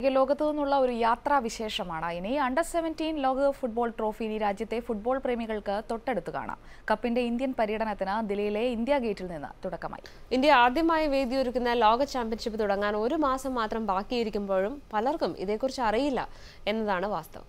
ലോകത്തു നിന്നുള്ള ഒരു യാത്രാ വിശേഷമാണ് ഇനി അണ്ടർ സെവൻറ്റീൻ ലോകകപ്പ് ഫുട്ബോൾ ട്രോഫി ഇനി രാജ്യത്തെ ഫുട്ബോൾ പ്രേമികൾക്ക് തൊട്ടടുത്ത് കാണാം കപ്പിന്റെ ഇന്ത്യൻ പര്യടനത്തിന് ദില്ലിയിലെ ഇന്ത്യ ഗേറ്റിൽ നിന്ന് തുടക്കമായി ഇന്ത്യ ആദ്യമായി വേദിയൊരുക്കുന്ന ലോക ചാമ്പ്യൻഷിപ്പ് തുടങ്ങാൻ ഒരു മാസം മാത്രം ബാക്കിയിരിക്കുമ്പോഴും പലർക്കും ഇതേക്കുറിച്ച് അറിയില്ല എന്നതാണ് വാസ്തവം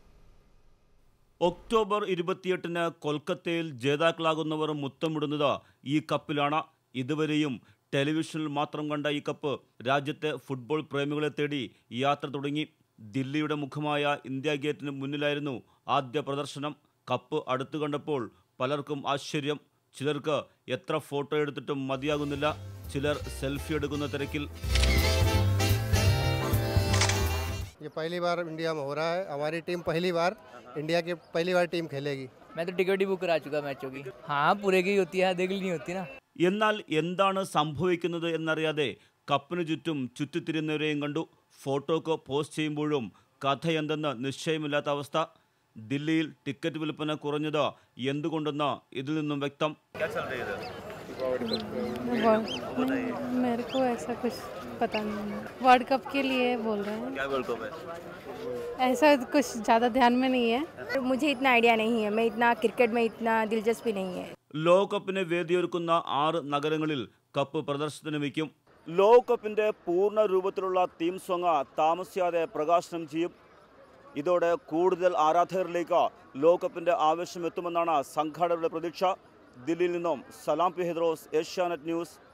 ഒക്ടോബർ ഇരുപത്തിയെട്ടിന് കൊൽക്കത്തയിൽ ജേതാക്കളാകുന്നവർ മുത്തമിടുന്നത് ഈ കപ്പിലാണ് ഇതുവരെയും ടെലിവിഷനിൽ മാത്രം കണ്ട ഈ കപ്പ് രാജ്യത്തെ ഫുട്ബോൾ പ്രേമികളെ തേടി യാത്ര തുടങ്ങി ദില്ലിയുടെ മുഖമായ ഇന്ത്യ ഗേറ്റിന് മുന്നിലായിരുന്നു ആദ്യ പ്രദർശനം കപ്പ് അടുത്തു കണ്ടപ്പോൾ പലർക്കും ആശ്ചര്യം ചിലർക്ക് എത്ര ഫോട്ടോ എടുത്തിട്ടും മതിയാകുന്നില്ല ചിലർ സെൽഫി എടുക്കുന്ന തിരക്കിൽ ये पहली बार इंडिया में हो रहा है हमारी टीम पहली बार इंडिया की पहली बार टीम खेलेगी मैं तो टिकट ही बुक करा चुका मैचों की हाँ पूरे की होती है आधे की नहीं होती ना എന്നാൽ എന്താണ് സംഭവിക്കുന്നത് എന്നറിയാതെ കപ്പിന് ചുറ്റും ചുറ്റിത്തിരിയുന്നവരെയും കണ്ടു ഫോട്ടോക്ക് പോസ്റ്റ് ചെയ്യുമ്പോഴും കഥ എന്തെന്ന് നിശ്ചയമില്ലാത്ത അവസ്ഥ ദില്ലിയിൽ ടിക്കറ്റ് വിൽപ്പന കുറഞ്ഞത് എന്തുകൊണ്ടെന്ന് ഇതിൽ നിന്നും വ്യക്തം मेरे को ऐसा कुछ पता नहीं है वर्ल्ड कप के लिए बोल रहे हैं ऐसा कुछ ज़्यादा ध्यान में नहीं है मुझे इतना आइडिया नहीं है मैं इतना क्रिकेट में इतना दिलचस्पी नहीं है ലോകകപ്പിന് വേദിയൊരുക്കുന്ന ആറ് നഗരങ്ങളിൽ കപ്പ് പ്രദർശനത്തിന് വയ്ക്കും ലോകകപ്പിന്റെ പൂർണ്ണ രൂപത്തിലുള്ള തീം സോങ് താമസിയാതെ പ്രകാശനം ചെയ്യും ഇതോടെ കൂടുതൽ ആരാധകരിലേക്ക് ലോകകപ്പിന്റെ ആവേശം എത്തുമെന്നാണ് സംഘാടകരുടെ പ്രതീക്ഷ ദില്ലിയിൽ നിന്നും സലാം പി ഹെദ്രോസ് ഏഷ്യാനെറ്റ് ന്യൂസ്